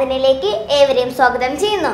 ആരാധനയിലേക്ക് ഏവരെയും സ്വാഗതം ചെയ്യുന്നു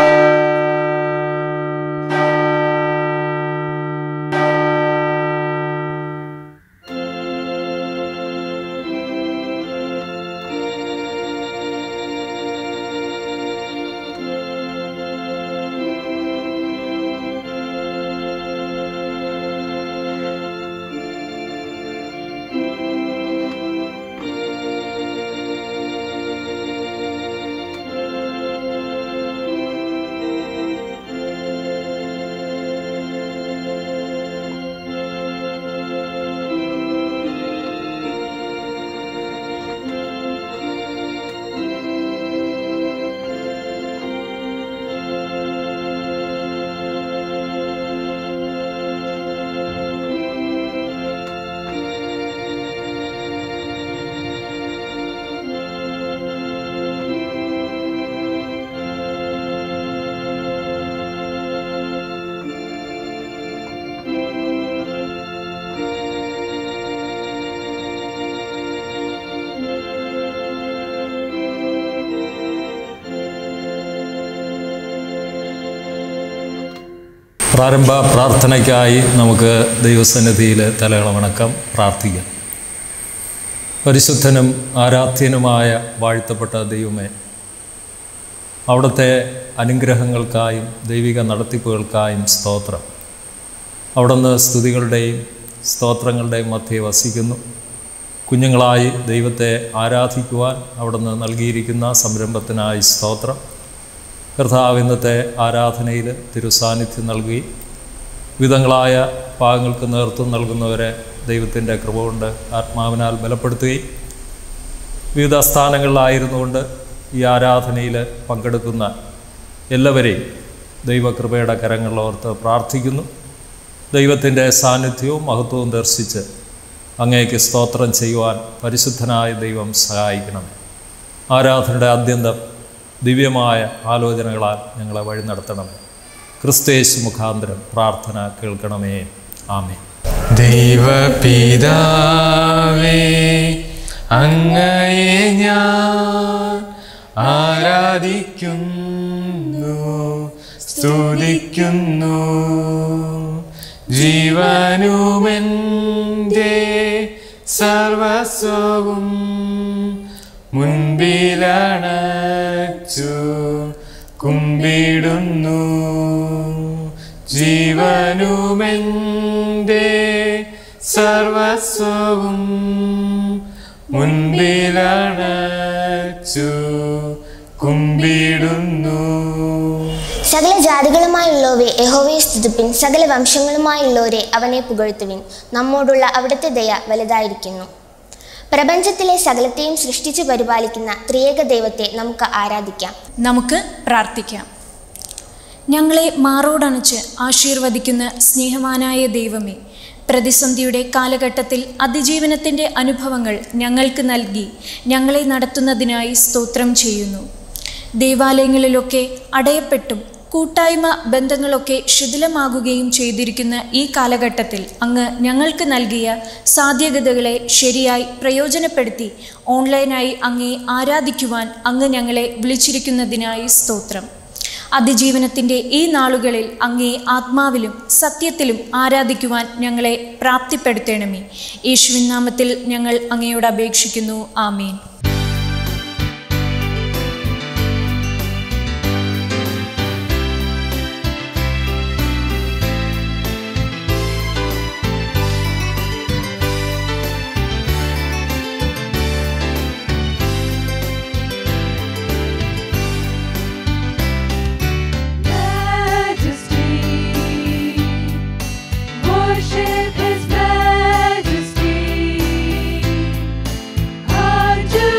പ്രാരംഭ പ്രാർത്ഥനയ്ക്കായി നമുക്ക് ദൈവസന്നിധിയിൽ തലകളവണക്കം പ്രാർത്ഥിക്കാം പരിശുദ്ധനും ആരാധ്യനുമായ വാഴ്ത്തപ്പെട്ട ദൈവമേ അവിടുത്തെ അനുഗ്രഹങ്ങൾക്കായും ദൈവിക നടത്തിപ്പുകൾക്കായും സ്തോത്രം അവിടുന്ന് സ്തുതികളുടെയും സ്തോത്രങ്ങളുടെയും മധ്യേ വസിക്കുന്നു കുഞ്ഞുങ്ങളായി ദൈവത്തെ ആരാധിക്കുവാൻ അവിടുന്ന് നൽകിയിരിക്കുന്ന സംരംഭത്തിനായി സ്തോത്രം കർത്താവ് ഇന്നത്തെ ആരാധനയിൽ തിരുസാന്നിധ്യം നൽകി വിധങ്ങളായ പാകങ്ങൾക്ക് നേതൃത്വം നൽകുന്നവരെ ദൈവത്തിൻ്റെ കൃപ കൊണ്ട് ആത്മാവിനാൽ ബലപ്പെടുത്തുകയും വിവിധ സ്ഥാനങ്ങളിലായിരുന്നുകൊണ്ട് ഈ ആരാധനയിൽ പങ്കെടുക്കുന്ന എല്ലാവരെയും ദൈവകൃപയുടെ കരങ്ങളിലോർത്ത് പ്രാർത്ഥിക്കുന്നു ദൈവത്തിൻ്റെ സാന്നിധ്യവും മഹത്വവും ദർശിച്ച് അങ്ങേക്ക് സ്തോത്രം ചെയ്യുവാൻ പരിശുദ്ധനായ ദൈവം സഹായിക്കണം ആരാധനയുടെ ആദ്യന്തം ദിവ്യമായ ആലോചനകളാൽ ഞങ്ങളെ വഴി നടത്തണമേ ക്രിസ്തേശു മുഖാന്തരം പ്രാർത്ഥന കേൾക്കണമേ ആമേ ദൈവപിതാവേ അങ്ങയെ ഞാൻ ആരാധിക്കുന്നു സ്തുതിക്കുന്നു ജീവനുമെൻ്റെ സർവസ്വവും മുൻപിലണച്ചു കുമ്പിടുന്നു ജീവനുമെൻ്റെ സർവസ്വവും മുൻപിലണച്ചു കുമ്പിടുന്നു സകല ജാതികളുമായുള്ളവരെ യഹോവയെ സ്തുതിപ്പിൻ സകല വംശങ്ങളുമായുള്ളവരെ അവനെ പുകഴ്ത്തുവിൻ നമ്മോടുള്ള അവിടുത്തെ ദയ വലുതായിരിക്കുന്നു പ്രപഞ്ചത്തിലെ സകലത്തെയും സൃഷ്ടിച്ചു പരിപാലിക്കുന്ന ത്രിയേക ദൈവത്തെ നമുക്ക് ആരാധിക്കാം നമുക്ക് പ്രാർത്ഥിക്കാം ഞങ്ങളെ മാറോടണച്ച് ആശീർവദിക്കുന്ന സ്നേഹവാനായ ദൈവമേ പ്രതിസന്ധിയുടെ കാലഘട്ടത്തിൽ അതിജീവനത്തിൻ്റെ അനുഭവങ്ങൾ ഞങ്ങൾക്ക് നൽകി ഞങ്ങളെ നടത്തുന്നതിനായി സ്തോത്രം ചെയ്യുന്നു ദേവാലയങ്ങളിലൊക്കെ അടയപ്പെട്ടും കൂട്ടായ്മ ബന്ധങ്ങളൊക്കെ ശിഥിലമാകുകയും ചെയ്തിരിക്കുന്ന ഈ കാലഘട്ടത്തിൽ അങ്ങ് ഞങ്ങൾക്ക് നൽകിയ സാധ്യതകളെ ശരിയായി പ്രയോജനപ്പെടുത്തി ഓൺലൈനായി അങ്ങേ ആരാധിക്കുവാൻ അങ്ങ് ഞങ്ങളെ വിളിച്ചിരിക്കുന്നതിനായി സ്തോത്രം അതിജീവനത്തിൻ്റെ ഈ നാളുകളിൽ അങ്ങേ ആത്മാവിലും സത്യത്തിലും ആരാധിക്കുവാൻ ഞങ്ങളെ പ്രാപ്തിപ്പെടുത്തണമേ യേശുവിൻ നാമത്തിൽ ഞങ്ങൾ അങ്ങയോട് അപേക്ഷിക്കുന്നു ആമീൻ majesty. Worship His majesty. Unto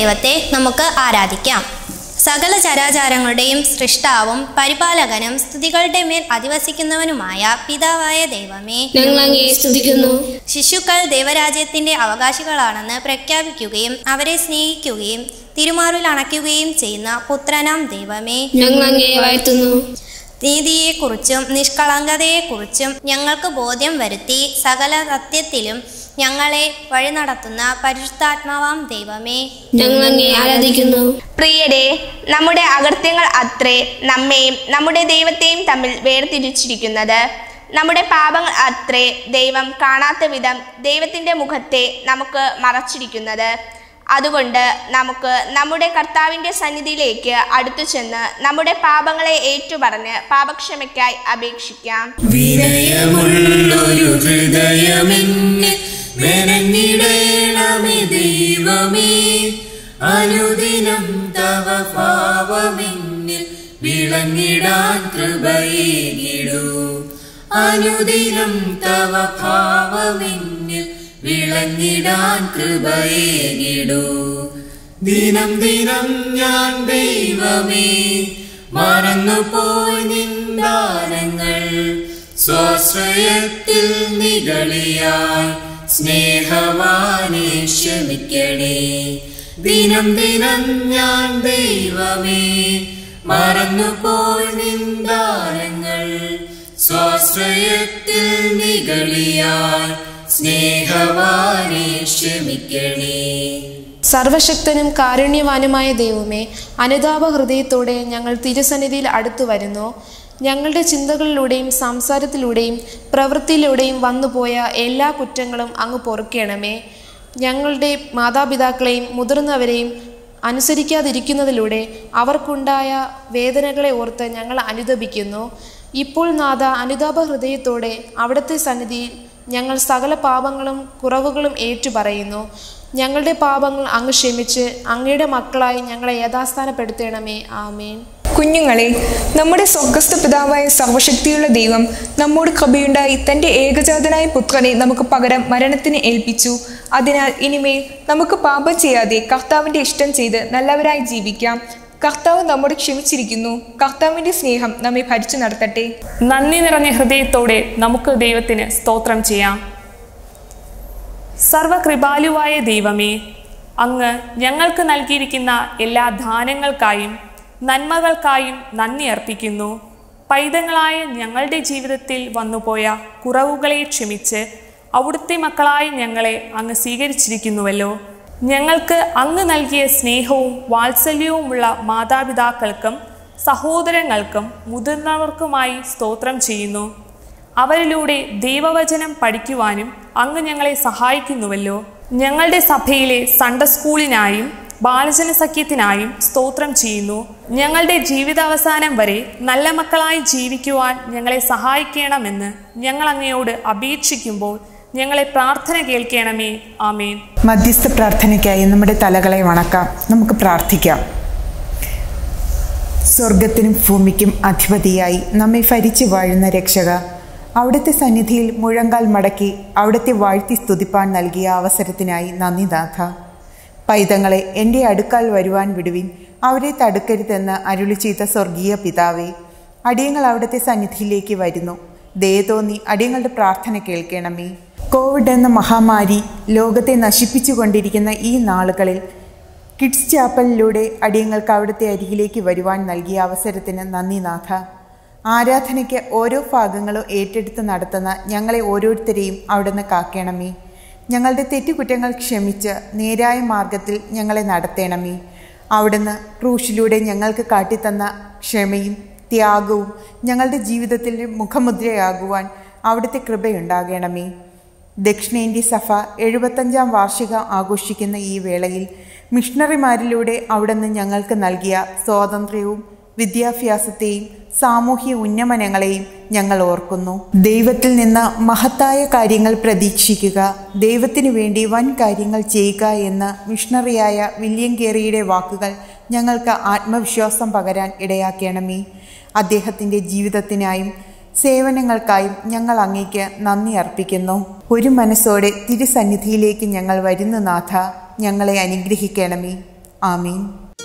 ദൈവത്തെ നമുക്ക് ആരാധിക്കാം സകല ചരാചാരങ്ങളുടെയും സൃഷ്ടാവും പരിപാലകനും സ്തുതികളുടെ മേൽ അധിവസിക്കുന്നവനുമായ പിതാവായ ദൈവമേ ഞങ്ങൾ അങ്ങേ സ്തുതിക്കുന്നു ശിശുക്കൾ ദൈവരാജ്യത്തിന്റെ അവകാശികളാണെന്ന് പ്രഖ്യാപിക്കുകയും അവരെ സ്നേഹിക്കുകയും തിരുമാറിൽ അണയ്ക്കുകയും ചെയ്യുന്ന പുത്രനാം ദൈവമേ ഞങ്ങൾ അങ്ങേ വാഴ്ത്തുന്നു നീതിയെക്കുറിച്ചും നിഷ്കളങ്കതയെക്കുറിച്ചും ഞങ്ങൾക്ക് ബോധ്യം വരുത്തി സകല സത്യത്തിലും ഞങ്ങളെ വഴി നടത്തുന്ന പരിശുദ്ധാത്മാവാം ദൈവമേ ഞങ്ങൾ അങ്ങേ ആരാധിക്കുന്നു പ്രിയരെ നമ്മുടെ അകൃത്യങ്ങൾ അത്രേ നമ്മെയും നമ്മുടെ ദൈവത്തെയും തമ്മിൽ വേർതിരിച്ചിരിക്കുന്നത് നമ്മുടെ പാപങ്ങൾ അത്രേ ദൈവം കാണാത്ത വിധം ദൈവത്തിൻ്റെ മുഖത്തെ നമുക്ക് മറച്ചിരിക്കുന്നത് അതുകൊണ്ട് നമുക്ക് നമ്മുടെ കർത്താവിൻ്റെ സന്നിധിയിലേക്ക് അടുത്തു ചെന്ന് നമ്മുടെ പാപങ്ങളെ ഏറ്റുപറഞ്ഞ് പാപക്ഷമയ്ക്കായി അപേക്ഷിക്കാം വിനയമുള്ളൊരു ഹൃദയമെന്നെ മെനഞ്ഞിടേണമേ ദൈവമേ അനുദിനം തവ ഭാവമെന്നിൽ വിളങ്ങിടാൻ കൃപയേകിടൂ അനുദിനം തവ ഭാവമെന്നിൽ വിളങ്ങിടാൻ കൃപയേകിടൂ ദിനം ദിനം ഞാൻ ദൈവമേ മറന്നുപോയി നിന്ദാനങ്ങൾ സ്വാശ്രയത്തിൽ നികളിയായി സ്നേഹവാനെ ക്ഷമിക്കണേ ദിനം ദിനം ഞാൻ ദൈവമേ മറന്നുപോയി നിന്ദാനങ്ങൾ സ്വാശ്രയത്തിൽ നികളിയായി സ്നേഹവാനെ ക്ഷമിക്കണേ സർവശക്തനും കാരുണ്യവാനുമായ ദൈവമേ അനുതാപ ഹൃദയത്തോടെ ഞങ്ങൾ തിരുസന്നിധിയിൽ അടുത്തു വരുന്നു ഞങ്ങളുടെ ചിന്തകളിലൂടെയും സംസാരത്തിലൂടെയും പ്രവൃത്തിയിലൂടെയും വന്നുപോയ എല്ലാ കുറ്റങ്ങളും അങ്ങ് പൊറുക്കണമേ ഞങ്ങളുടെ മാതാപിതാക്കളെയും മുതിർന്നവരെയും അനുസരിക്കാതിരിക്കുന്നതിലൂടെ അവർക്കുണ്ടായ വേദനകളെ ഓർത്ത് ഞങ്ങൾ അനുദപിക്കുന്നു ഇപ്പോൾ നാഥ അനുതാപ ഹൃദയത്തോടെ അവിടുത്തെ സന്നിധിയിൽ ഞങ്ങൾ സകല പാപങ്ങളും കുറവുകളും ഏറ്റുപറയുന്നു ഞങ്ങളുടെ പാപങ്ങൾ അങ്ങ് ക്ഷമിച്ച് അങ്ങയുടെ മക്കളായി ഞങ്ങളെ യഥാസ്ഥാനപ്പെടുത്തണമേ ആമേൻ കുഞ്ഞുങ്ങളെ നമ്മുടെ സ്വർഗസ്ഥ പിതാവായ സർവശക്തിയുള്ള ദൈവം നമ്മോട് കൃപയുണ്ടായി തൻ്റെ ഏകജാതനായ പുത്രനെ നമുക്ക് പകരം മരണത്തിന് ഏൽപ്പിച്ചു അതിനാൽ ഇനിമേൽ നമുക്ക് പാപം ചെയ്യാതെ കർത്താവിൻ്റെ ഇഷ്ടം ചെയ്ത് നല്ലവരായി ജീവിക്കാം കർത്താവ് നമ്മോട് ക്ഷമിച്ചിരിക്കുന്നു കർത്താവിൻ്റെ സ്നേഹം നമ്മെ ഭരിച്ചു നടത്തട്ടെ നന്ദി നിറഞ്ഞ ഹൃദയത്തോടെ നമുക്ക് ദൈവത്തിന് സ്തോത്രം ചെയ്യാം സർവകൃപാലുവായ ദൈവമേ അങ്ങ് ഞങ്ങൾക്ക് നൽകിയിരിക്കുന്ന എല്ലാ ദാനങ്ങൾക്കായും നന്മകൾക്കായും നന്ദി അർപ്പിക്കുന്നു പൈതങ്ങളായ ഞങ്ങളുടെ ജീവിതത്തിൽ വന്നുപോയ കുറവുകളെ ക്ഷമിച്ച് അവിടുത്തെ മക്കളായി ഞങ്ങളെ അങ്ങ് സ്വീകരിച്ചിരിക്കുന്നുവല്ലോ ഞങ്ങൾക്ക് അങ്ങ് നൽകിയ സ്നേഹവും വാത്സല്യവുമുള്ള മാതാപിതാക്കൾക്കും സഹോദരങ്ങൾക്കും മുതിർന്നവർക്കുമായി സ്തോത്രം ചെയ്യുന്നു അവരിലൂടെ ദൈവവചനം പഠിക്കുവാനും അങ്ങ് ഞങ്ങളെ സഹായിക്കുന്നുവല്ലോ ഞങ്ങളുടെ സഭയിലെ സൺഡ സ്കൂളിനായും ബാലജന സഖ്യത്തിനായും സ്തോത്രം ചെയ്യുന്നു ഞങ്ങളുടെ ജീവിതാവസാനം വരെ നല്ല മക്കളായി ജീവിക്കുവാൻ ഞങ്ങളെ സഹായിക്കണമെന്ന് ഞങ്ങൾ അങ്ങയോട് അപേക്ഷിക്കുമ്പോൾ ഞങ്ങളെ പ്രാർത്ഥന കേൾക്കണമേ ആമേൻ മധ്യസ്ഥ പ്രാർത്ഥനയ്ക്കായി നമ്മുടെ തലകളെ വണക്കാം നമുക്ക് പ്രാർത്ഥിക്കാം സ്വർഗത്തിനും ഭൂമിക്കും അധിപതിയായി നമ്മെ ഭരിച്ചു വാഴുന്ന രക്ഷക അവിടുത്തെ സന്നിധിയിൽ മുഴങ്കാൽ മടക്കി അവിടുത്തെ വാഴ്ത്തി സ്തുതിപ്പാൻ നൽകിയ അവസരത്തിനായി നന്ദി നാഥ പൈതങ്ങളെ എൻ്റെ അടുക്കാൽ വരുവാൻ വിടുവിൻ അവരെ തടുക്കരുതെന്ന് അരുളി ചെയ്ത സ്വർഗീയ പിതാവേ അടിയങ്ങൾ അവിടുത്തെ സന്നിധിയിലേക്ക് വരുന്നു ദയ തോന്നി അടിയങ്ങളുടെ പ്രാർത്ഥന കേൾക്കണമേ കോവിഡ് എന്ന മഹാമാരി ലോകത്തെ നശിപ്പിച്ചുകൊണ്ടിരിക്കുന്ന ഈ നാളുകളിൽ കിഡ്സ് ചാപ്പലിലൂടെ അടിയങ്ങൾക്ക് അവിടുത്തെ അരികിലേക്ക് വരുവാൻ നൽകിയ അവസരത്തിന് നന്ദി നാഥ ആരാധനയ്ക്ക് ഓരോ ഭാഗങ്ങളും ഏറ്റെടുത്ത് നടത്തുന്ന ഞങ്ങളെ ഓരോരുത്തരെയും അവിടുന്ന് കാക്കണമേ ഞങ്ങളുടെ തെറ്റുകുറ്റങ്ങൾ ക്ഷമിച്ച് നേരായ മാർഗത്തിൽ ഞങ്ങളെ നടത്തണമേ അവിടുന്ന് ക്രൂശിലൂടെ ഞങ്ങൾക്ക് കാട്ടിത്തന്ന ക്ഷമയും ത്യാഗവും ഞങ്ങളുടെ ജീവിതത്തിൽ മുഖമുദ്രയാകുവാൻ അവിടുത്തെ കൃപയുണ്ടാകണമേ ദക്ഷിണേന്ത്യ സഭ എഴുപത്തഞ്ചാം വാർഷികം ആഘോഷിക്കുന്ന ഈ വേളയിൽ മിഷണറിമാരിലൂടെ അവിടുന്ന് ഞങ്ങൾക്ക് നൽകിയ സ്വാതന്ത്ര്യവും വിദ്യാഭ്യാസത്തെയും സാമൂഹ്യ ഉന്നമനങ്ങളെയും ഞങ്ങൾ ഓർക്കുന്നു ദൈവത്തിൽ നിന്ന് മഹത്തായ കാര്യങ്ങൾ പ്രതീക്ഷിക്കുക ദൈവത്തിനു വേണ്ടി വൻ കാര്യങ്ങൾ ചെയ്യുക എന്ന മിഷണറിയായ വില്യം കേറിയുടെ വാക്കുകൾ ഞങ്ങൾക്ക് ആത്മവിശ്വാസം പകരാൻ ഇടയാക്കണമേ അദ്ദേഹത്തിൻ്റെ ജീവിതത്തിനായും സേവനങ്ങൾക്കായും ഞങ്ങൾ അങ്ങേക്ക് നന്ദി അർപ്പിക്കുന്നു ഒരു മനസ്സോടെ തിരുസന്നിധിയിലേക്ക് ഞങ്ങൾ വരുന്ന നാഥ ഞങ്ങളെ അനുഗ്രഹിക്കണമേ ആമീൻ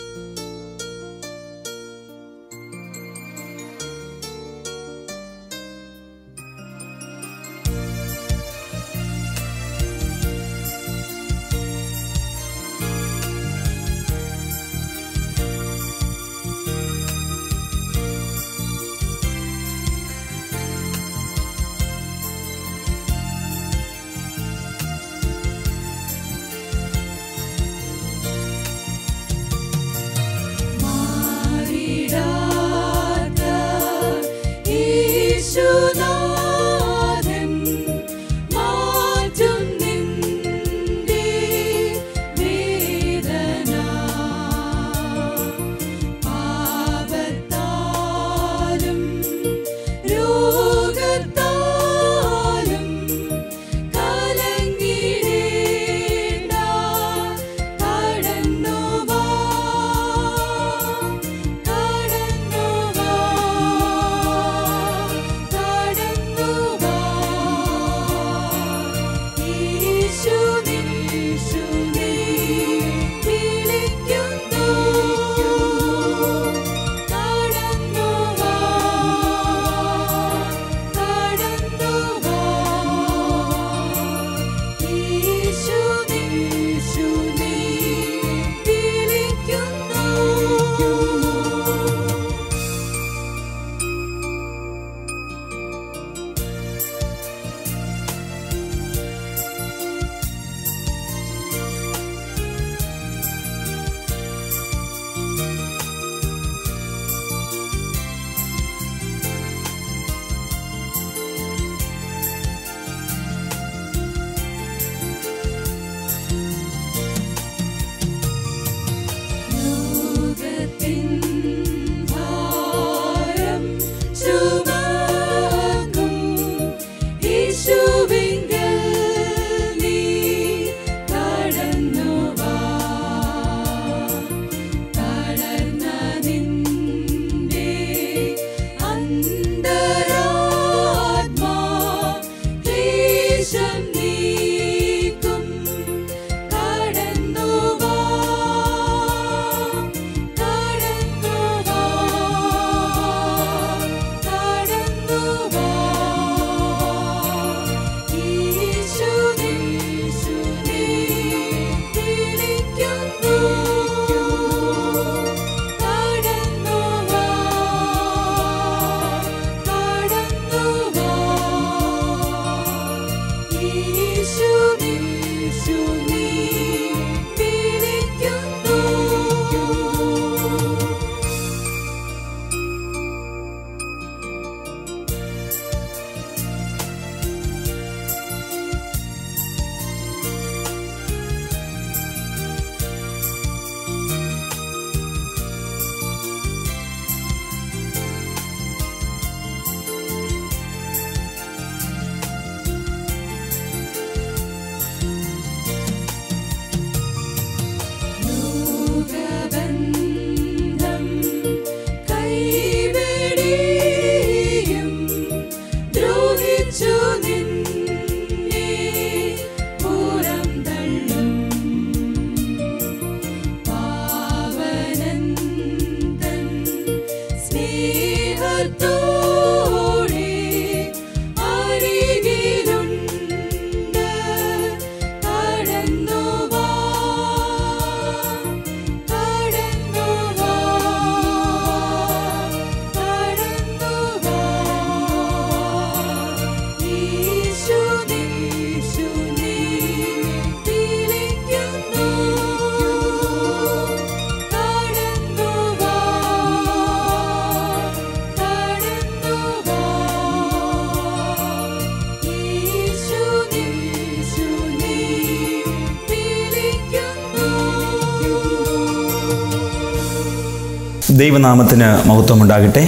ദൈവനാമത്തിന് മഹത്വമുണ്ടാകട്ടെ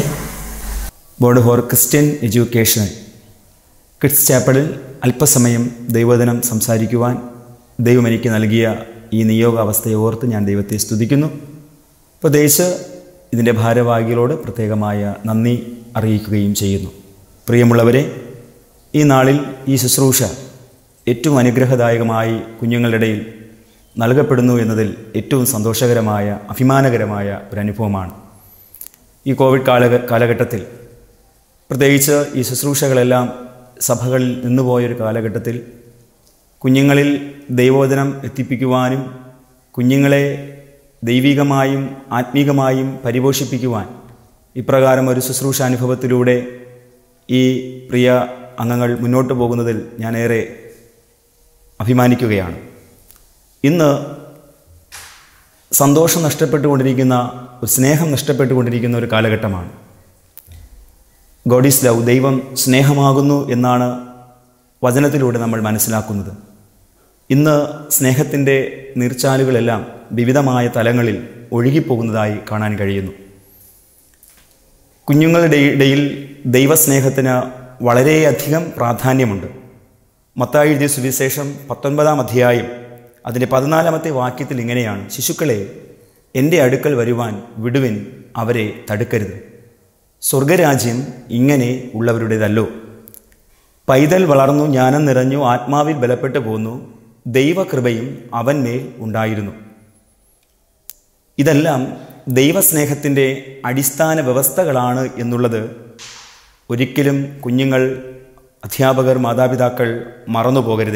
board for Christian education kids ചാപ്പലിൽ അല്പസമയം ദൈവദിനം സംസാരിക്കുവാൻ ദൈവം എനിക്ക് നൽകിയ ഈ നിയോഗാവസ്ഥയെ ഓർത്ത് ഞാൻ ദൈവത്തെ സ്തുതിക്കുന്നു പ്രത്യേകിച്ച് ഇതിൻ്റെ ഭാരവാഹികളോട് പ്രത്യേകമായ നന്ദി അറിയിക്കുകയും ചെയ്യുന്നു പ്രിയമുള്ളവരെ ഈ നാളിൽ ഈ ശുശ്രൂഷ ഏറ്റവും അനുഗ്രഹദായകമായി കുഞ്ഞുങ്ങളുടെ ഇടയിൽ നൽകപ്പെടുന്നു എന്നതിൽ ഏറ്റവും സന്തോഷകരമായ അഭിമാനകരമായ ഒരു അനുഭവമാണ് ഈ കോവിഡ് കാല കാലഘട്ടത്തിൽ പ്രത്യേകിച്ച് ഈ ശുശ്രൂഷകളെല്ലാം സഭകളിൽ നിന്നുപോയൊരു കാലഘട്ടത്തിൽ കുഞ്ഞുങ്ങളിൽ ദൈവോധനം എത്തിപ്പിക്കുവാനും കുഞ്ഞുങ്ങളെ ദൈവികമായും ആത്മീകമായും പരിപോഷിപ്പിക്കുവാൻ ഇപ്രകാരം ഒരു ശുശ്രൂഷ അനുഭവത്തിലൂടെ ഈ പ്രിയ അംഗങ്ങൾ മുന്നോട്ട് പോകുന്നതിൽ ഞാനേറെ അഭിമാനിക്കുകയാണ് ഇന്ന് സന്തോഷം നഷ്ടപ്പെട്ടുകൊണ്ടിരിക്കുന്ന ഒരു സ്നേഹം നഷ്ടപ്പെട്ടുകൊണ്ടിരിക്കുന്ന ഒരു കാലഘട്ടമാണ് ഗോഡ് ഈസ് ലവ് ദൈവം സ്നേഹമാകുന്നു എന്നാണ് വചനത്തിലൂടെ നമ്മൾ മനസ്സിലാക്കുന്നത് ഇന്ന് സ്നേഹത്തിൻ്റെ നീർച്ചാലുകളെല്ലാം വിവിധമായ തലങ്ങളിൽ ഒഴുകിപ്പോകുന്നതായി കാണാൻ കഴിയുന്നു കുഞ്ഞുങ്ങളുടെ ഇടയിൽ ദൈവസ്നേഹത്തിന് വളരെയധികം പ്രാധാന്യമുണ്ട് മത്തായി എഴുതിയ സുവിശേഷം പത്തൊൻപതാം അധ്യായം അതിൻ്റെ പതിനാലാമത്തെ വാക്യത്തിൽ ഇങ്ങനെയാണ് ശിശുക്കളെ എൻ്റെ അടുക്കൽ വരുവാൻ വിടുവിൻ അവരെ തടുക്കരുത് സ്വർഗരാജ്യം ഇങ്ങനെ ഉള്ളവരുടേതല്ലോ പൈതൽ വളർന്നു ജ്ഞാനം നിറഞ്ഞു ആത്മാവിൽ ബലപ്പെട്ടു പോന്നു ദൈവകൃപയും അവന്മേൽ ഉണ്ടായിരുന്നു ഇതെല്ലാം ദൈവസ്നേഹത്തിൻ്റെ അടിസ്ഥാന വ്യവസ്ഥകളാണ് എന്നുള്ളത് ഒരിക്കലും കുഞ്ഞുങ്ങൾ അധ്യാപകർ മാതാപിതാക്കൾ മറന്നു പോകരുതേ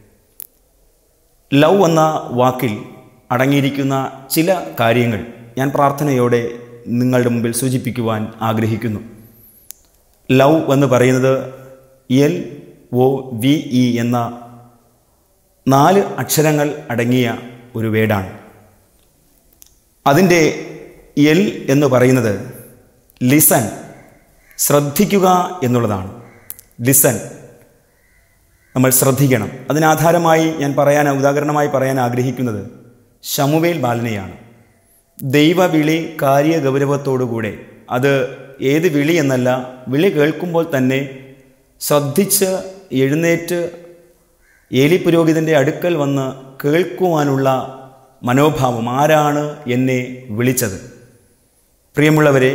ലവ് എന്ന വാക്കിൽ അടങ്ങിയിരിക്കുന്ന ചില കാര്യങ്ങൾ ഞാൻ പ്രാർത്ഥനയോടെ നിങ്ങളുടെ മുമ്പിൽ സൂചിപ്പിക്കുവാൻ ആഗ്രഹിക്കുന്നു ലവ് എന്ന് പറയുന്നത് എൽ ഒ വി ഇ എന്ന നാല് അക്ഷരങ്ങൾ അടങ്ങിയ ഒരു വേടാണ് അതിൻ്റെ എൽ എന്ന് പറയുന്നത് ലിസൺ ശ്രദ്ധിക്കുക എന്നുള്ളതാണ് ലിസൺ നമ്മൾ ശ്രദ്ധിക്കണം അതിനാധാരമായി ഞാൻ പറയാൻ ഉദാഹരണമായി പറയാൻ ആഗ്രഹിക്കുന്നത് ശമുവേൽ ബാലനെയാണ് ദൈവവിളി കാര്യഗൗരവത്തോടുകൂടെ അത് ഏത് വിളി എന്നല്ല വിളി കേൾക്കുമ്പോൾ തന്നെ ശ്രദ്ധിച്ച് എഴുന്നേറ്റ് ഏലി പുരോഹിതൻ്റെ അടുക്കൽ വന്ന് കേൾക്കുവാനുള്ള മനോഭാവം ആരാണ് എന്നെ വിളിച്ചത് പ്രിയമുള്ളവരെ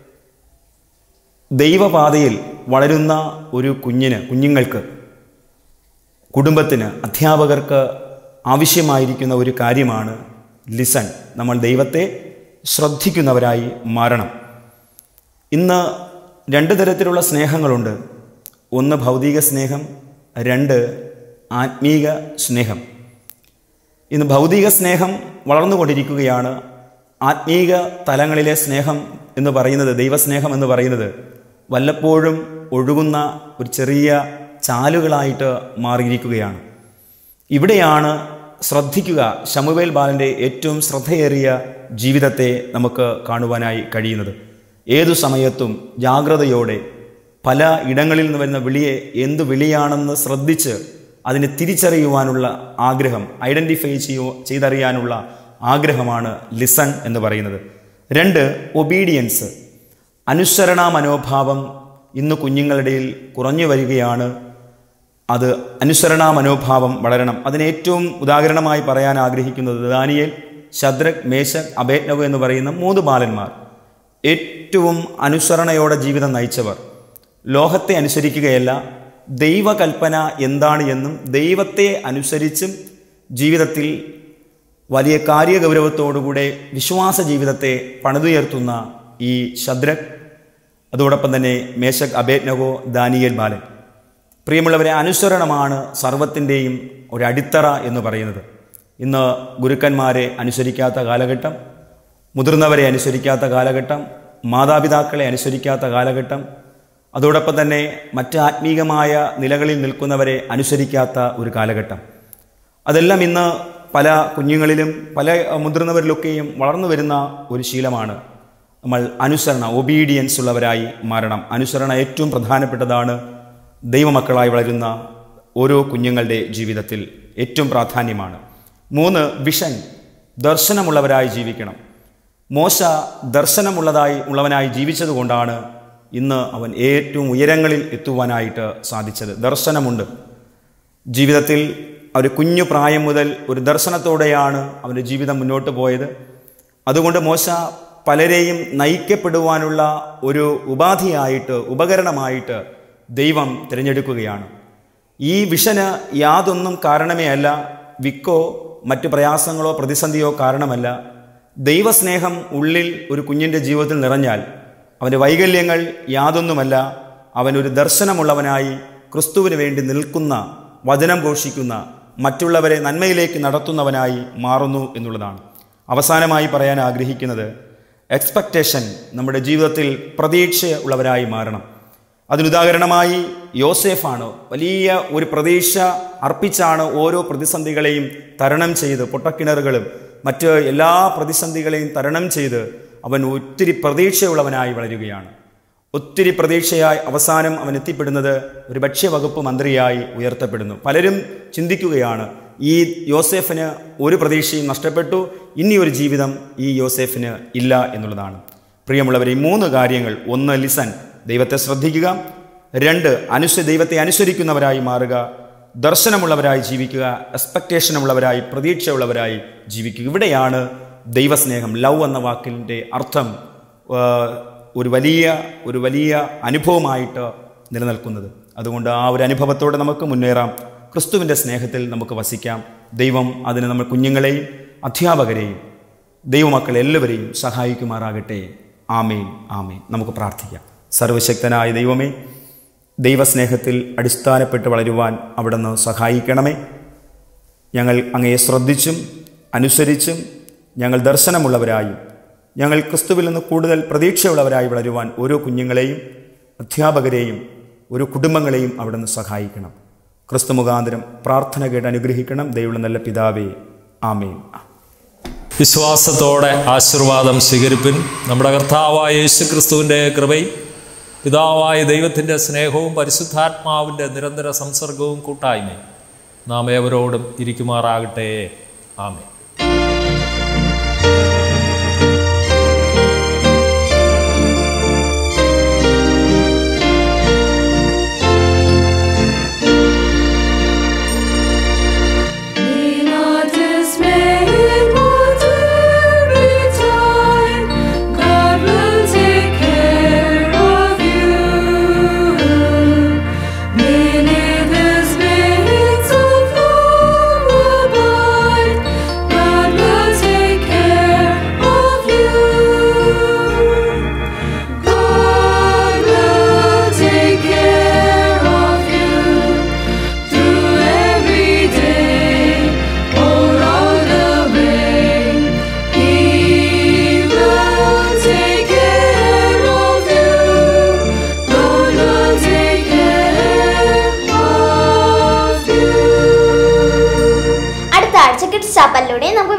ദൈവപാതയിൽ വളരുന്ന ഒരു കുഞ്ഞിന് കുഞ്ഞുങ്ങൾക്ക് കുടുംബത്തിന് അധ്യാപകർക്ക് ആവശ്യമായിരിക്കുന്ന ഒരു കാര്യമാണ് ലിസൺ നമ്മൾ ദൈവത്തെ ശ്രദ്ധിക്കുന്നവരായി മാറണം ഇന്ന് രണ്ട് തരത്തിലുള്ള സ്നേഹങ്ങളുണ്ട് ഒന്ന് ഭൗതിക സ്നേഹം രണ്ട് ആത്മീക സ്നേഹം ഇന്ന് ഭൗതിക സ്നേഹം വളർന്നുകൊണ്ടിരിക്കുകയാണ് ആത്മീക തലങ്ങളിലെ സ്നേഹം എന്ന് പറയുന്നത് ദൈവസ്നേഹം എന്ന് പറയുന്നത് വല്ലപ്പോഴും ഒഴുകുന്ന ഒരു ചെറിയ ചാലുകളായിട്ട് മാറിയിരിക്കുകയാണ് ഇവിടെയാണ് ശ്രദ്ധിക്കുക ശമുവേൽ ബാലൻ്റെ ഏറ്റവും ശ്രദ്ധയേറിയ ജീവിതത്തെ നമുക്ക് കാണുവാനായി കഴിയുന്നത് ഏതു സമയത്തും ജാഗ്രതയോടെ പല ഇടങ്ങളിൽ നിന്ന് വരുന്ന വിളിയെ എന്തു വിളിയാണെന്ന് ശ്രദ്ധിച്ച് അതിനെ തിരിച്ചറിയുവാനുള്ള ആഗ്രഹം ഐഡൻറ്റിഫൈ ചെയ്യോ ചെയ്തറിയാനുള്ള ആഗ്രഹമാണ് ലിസൺ എന്ന് പറയുന്നത് രണ്ട് ഒബീഡിയൻസ് അനുസരണ മനോഭാവം ഇന്ന് കുഞ്ഞുങ്ങളുടെ ഇടയിൽ കുറഞ്ഞു വരികയാണ് അത് അനുസരണാ മനോഭാവം വളരണം അതിന് ഏറ്റവും ഉദാഹരണമായി പറയാൻ ആഗ്രഹിക്കുന്നത് ദാനിയേൽ ശദ്രക് മേശക് അബേദ്നവ് എന്ന് പറയുന്ന മൂന്ന് ബാലന്മാർ ഏറ്റവും അനുസരണയോടെ ജീവിതം നയിച്ചവർ ലോകത്തെ അനുസരിക്കുകയല്ല ദൈവകൽപ്പന എന്താണ് എന്നും ദൈവത്തെ അനുസരിച്ചും ജീവിതത്തിൽ വലിയ കാര്യഗൗരവത്തോടുകൂടെ വിശ്വാസ ജീവിതത്തെ പണിതുയർത്തുന്ന ഈ ശദ്രക് അതോടൊപ്പം തന്നെ മേശക് അബേദ്നഗോ ദാനിയേൽ ബാലൻ പ്രിയമുള്ളവരെ അനുസരണമാണ് സർവത്തിൻ്റെയും ഒരു അടിത്തറ എന്ന് പറയുന്നത് ഇന്ന് ഗുരുക്കന്മാരെ അനുസരിക്കാത്ത കാലഘട്ടം മുതിർന്നവരെ അനുസരിക്കാത്ത കാലഘട്ടം മാതാപിതാക്കളെ അനുസരിക്കാത്ത കാലഘട്ടം അതോടൊപ്പം തന്നെ മറ്റ് ആത്മീകമായ നിലകളിൽ നിൽക്കുന്നവരെ അനുസരിക്കാത്ത ഒരു കാലഘട്ടം അതെല്ലാം ഇന്ന് പല കുഞ്ഞുങ്ങളിലും പല മുതിർന്നവരിലൊക്കെയും വളർന്നു വരുന്ന ഒരു ശീലമാണ് നമ്മൾ അനുസരണ ഒബീഡിയൻസ് ഉള്ളവരായി മാറണം അനുസരണ ഏറ്റവും പ്രധാനപ്പെട്ടതാണ് ദൈവമക്കളായി വളരുന്ന ഓരോ കുഞ്ഞുങ്ങളുടെ ജീവിതത്തിൽ ഏറ്റവും പ്രാധാന്യമാണ് മൂന്ന് വിഷൻ ദർശനമുള്ളവരായി ജീവിക്കണം മോശ ദർശനമുള്ളതായി ഉള്ളവനായി ജീവിച്ചതുകൊണ്ടാണ് ഇന്ന് അവൻ ഏറ്റവും ഉയരങ്ങളിൽ എത്തുവാനായിട്ട് സാധിച്ചത് ദർശനമുണ്ട് ജീവിതത്തിൽ ഒരു കുഞ്ഞു പ്രായം മുതൽ ഒരു ദർശനത്തോടെയാണ് അവൻ്റെ ജീവിതം മുന്നോട്ട് പോയത് അതുകൊണ്ട് മോശ പലരെയും നയിക്കപ്പെടുവാനുള്ള ഒരു ഉപാധിയായിട്ട് ഉപകരണമായിട്ട് ദൈവം തിരഞ്ഞെടുക്കുകയാണ് ഈ വിഷന് യാതൊന്നും കാരണമേ അല്ല വിക്കോ മറ്റ് പ്രയാസങ്ങളോ പ്രതിസന്ധിയോ കാരണമല്ല ദൈവസ്നേഹം ഉള്ളിൽ ഒരു കുഞ്ഞിൻ്റെ ജീവിതത്തിൽ നിറഞ്ഞാൽ അവൻ്റെ വൈകല്യങ്ങൾ യാതൊന്നുമല്ല അവനൊരു ദർശനമുള്ളവനായി ക്രിസ്തുവിന് വേണ്ടി നിൽക്കുന്ന വചനം ഘോഷിക്കുന്ന മറ്റുള്ളവരെ നന്മയിലേക്ക് നടത്തുന്നവനായി മാറുന്നു എന്നുള്ളതാണ് അവസാനമായി പറയാൻ ആഗ്രഹിക്കുന്നത് എക്സ്പെക്റ്റേഷൻ നമ്മുടെ ജീവിതത്തിൽ പ്രതീക്ഷ ഉള്ളവരായി മാറണം അതിനുദാഹരണമായി യോസേഫാണ് വലിയ ഒരു പ്രതീക്ഷ അർപ്പിച്ചാണ് ഓരോ പ്രതിസന്ധികളെയും തരണം ചെയ്ത് പൊട്ടക്കിണറുകളും മറ്റ് എല്ലാ പ്രതിസന്ധികളെയും തരണം ചെയ്ത് അവൻ ഒത്തിരി പ്രതീക്ഷയുള്ളവനായി വളരുകയാണ് ഒത്തിരി പ്രതീക്ഷയായി അവസാനം അവൻ എത്തിപ്പെടുന്നത് ഒരു ഭക്ഷ്യവകുപ്പ് മന്ത്രിയായി ഉയർത്തപ്പെടുന്നു പലരും ചിന്തിക്കുകയാണ് ഈ യോസേഫിന് ഒരു പ്രതീക്ഷയും നഷ്ടപ്പെട്ടു ഇനി ഒരു ജീവിതം ഈ യോസേഫിന് ഇല്ല എന്നുള്ളതാണ് പ്രിയമുള്ളവരെ ഈ മൂന്ന് കാര്യങ്ങൾ ഒന്ന് ലിസൺ ദൈവത്തെ ശ്രദ്ധിക്കുക രണ്ട് അനുസ ദൈവത്തെ അനുസരിക്കുന്നവരായി മാറുക ദർശനമുള്ളവരായി ജീവിക്കുക എക്സ്പെക്റ്റേഷനുള്ളവരായി പ്രതീക്ഷയുള്ളവരായി ജീവിക്കുക ഇവിടെയാണ് ദൈവസ്നേഹം ലവ് എന്ന വാക്കിൻ്റെ അർത്ഥം ആ, ഒരു വലിയ ഒരു വലിയ അനുഭവമായിട്ട് നിലനിൽക്കുന്നത് അതുകൊണ്ട് ആ ഒരു അനുഭവത്തോടെ നമുക്ക് മുന്നേറാം ക്രിസ്തുവിൻ്റെ സ്നേഹത്തിൽ നമുക്ക് വസിക്കാം ദൈവം അതിന് നമ്മൾ കുഞ്ഞുങ്ങളെയും അധ്യാപകരെയും ദൈവമക്കളെ എല്ലാവരെയും സഹായിക്കുമാറാകട്ടെ ആമേൻ ആമേൻ നമുക്ക് പ്രാർത്ഥിക്കാം സർവശക്തനായ ദൈവമേ ദൈവസ്നേഹത്തിൽ അടിസ്ഥാനപ്പെട്ട് വളരുവാൻ അവിടുന്ന് സഹായിക്കണമേ ഞങ്ങൾ അങ്ങയെ ശ്രദ്ധിച്ചും അനുസരിച്ചും ഞങ്ങൾ ദർശനമുള്ളവരായും ഞങ്ങൾ ക്രിസ്തുവിൽ നിന്ന് കൂടുതൽ പ്രതീക്ഷയുള്ളവരായി വളരുവാൻ ഓരോ കുഞ്ഞുങ്ങളെയും അധ്യാപകരെയും ഓരോ കുടുംബങ്ങളെയും അവിടുന്ന് സഹായിക്കണം ക്രിസ്തു മുഖാന്തരം പ്രാർത്ഥന കേട്ട് അനുഗ്രഹിക്കണം ദൈവമുള്ള നല്ല പിതാവേ ആമേൻ വിശ്വാസത്തോടെ ആശീർവാദം സ്വീകരിപ്പിൻ നമ്മുടെ കർത്താവായ യേശു ക്രിസ്തുവിൻ്റെ കൃപയും പിതാവായ ദൈവത്തിൻ്റെ സ്നേഹവും പരിശുദ്ധാത്മാവിൻ്റെ നിരന്തര സംസർഗവും കൂട്ടായ്മയും നാം ഏവരോടും ഇരിക്കുമാറാകട്ടെ ആമേ Be not dismayed, but every time God will take care of you. Many this makes of love abide, God will take care of you. God will take care of you through every day, all of the way. He will take care of you. God will take care of you. അടുത്ത ആഴ്ച kids ചാപ്പലിലൂടെ നമുക്ക്